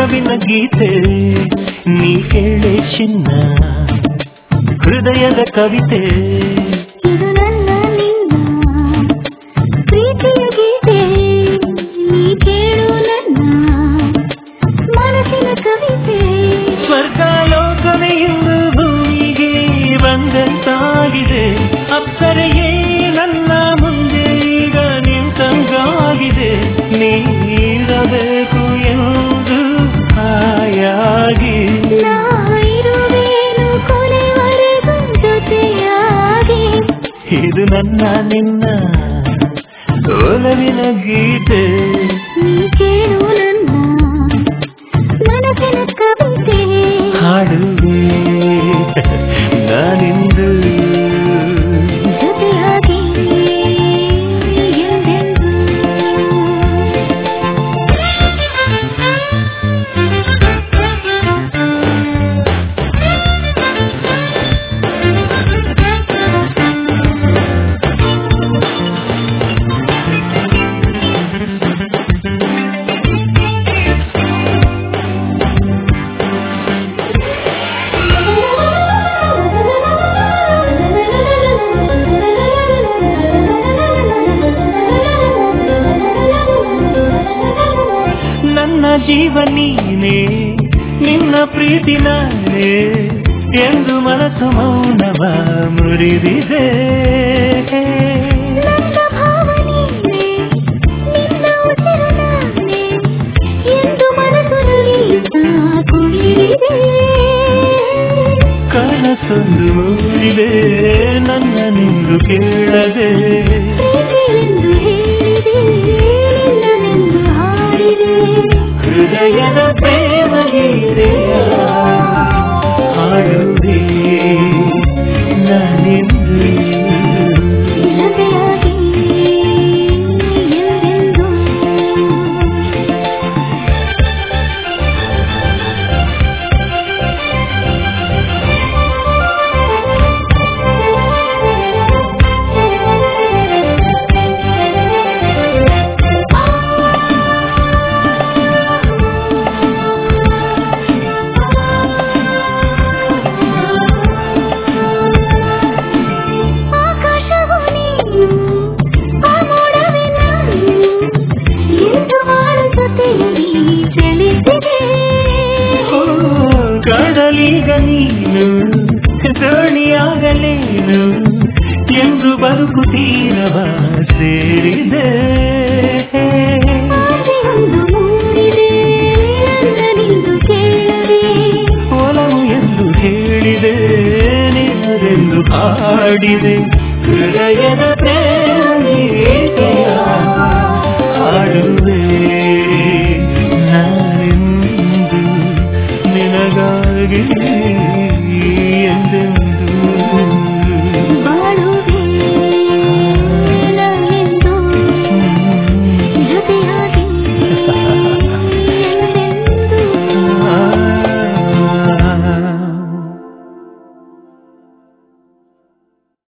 ಒಲವಿನ ಗೀತೆ ನೀ ಕೇಳೆ ಚಿನ್ನ ಹೃದಯದ ಕವಿತೆ ಇದು ನನ್ನ ನಿನ್ನ ಪ್ರೀತಿಯ ಗೀತೆ ನೀ ಕೇಳು ನನ್ನ ಮನಸ್ಸಿನ ಕವಿತೆ ಸ್ವರ್ಗ ಲೋಕವೇ ಇಂದು ಭೂಮಿಗೆ ಬಂದಂತಾಗಿದೆ ಅಪ್ಸರೆಯೇ ನನ್ನ ಮುಂದೆ ಈಗ ನಿಂತಂಗಾಗಿದೆ ನೀರಬೇಕು ಎಂದು ಹಾಯಾಗಿ ನಾ ಇರುವೇನು ಕೊನೆವರೆಗೂ ಜೊತೆಯಾಗಿ ಇದು ನನ್ನ ನಿನ್ನ ಒಲವಿನ ಗೀತೆ ನೀ ಕೇಳು ನನ್ನ ಮನಸ್ಸಿನ ಕವಿತೆ ಹಾಡುವೆ ನಾನಿಂದು ಜೊತೆಯಾಗಿ ಎಂದೆಂದೂ ನನ್ನ ಜೀವ ನೀನೇ ನಿನ್ನ ಪ್ರೀತಿ ನಾನೇ ಎಂದು ಮನಸ್ಸು ಮೌನವ ಮುರಿದಿದೆ ನನ್ನ ಭಾವನೆಯೇ ನಿನ್ನ ಉಸಿರು ನಾನೇ ಎಂದು ಮನಸ್ಸು ನಲಿಯುತ್ತಾ ಕುಣಿದಿದೆ ಕನಸೊಂದು ಮೂಡಿದೆ ನನ್ನ ನಿಂದು ಕೇಳದೆ ಪ್ರೀತಿಯೆಂದು ಹೇಳಿದೆ ನಿನ್ನನೆಂದು ಹಾಡಿದೆ ಹೃದಯದ ಪ್ರೇಮ ಗೀತೆಯ ಹಾಡುವೆ ನಾನಿಂದು ಜೊತೆಯಾಗಿ ಎಂದೆಂದೂ ಆಕಾಶವು ನೀನು ಆ ಮೋಡವೇ ನಾನು ಎಂದು ಬಾಳ ಜೊತೆಯಲ್ಲಿ ಚಲಿಸಿದೆ ಓ, ಕಡಲೀಗ ನೀನು ದೋಣಿಯಾಗಲೇನು ಎಂದು ಬದುಕು ತೀರವ ಸೇರಿದೆ ಆಸೆಯೊಂದು ಮೂಡಿದೆ ನನ್ನಿಂದು ಕೇಳದೆ ಒಲವು ಎಂದು ಹೇಳಿದೆ ನಿನ್ನದೆಂದು ಹಾಡಿದೆ ಹೃದಯದ ಪ್ರೇಮಿಕೆಯ ಹಾಡುವೆ ನಾನೆಂದು ನಿನಗಾಗಿ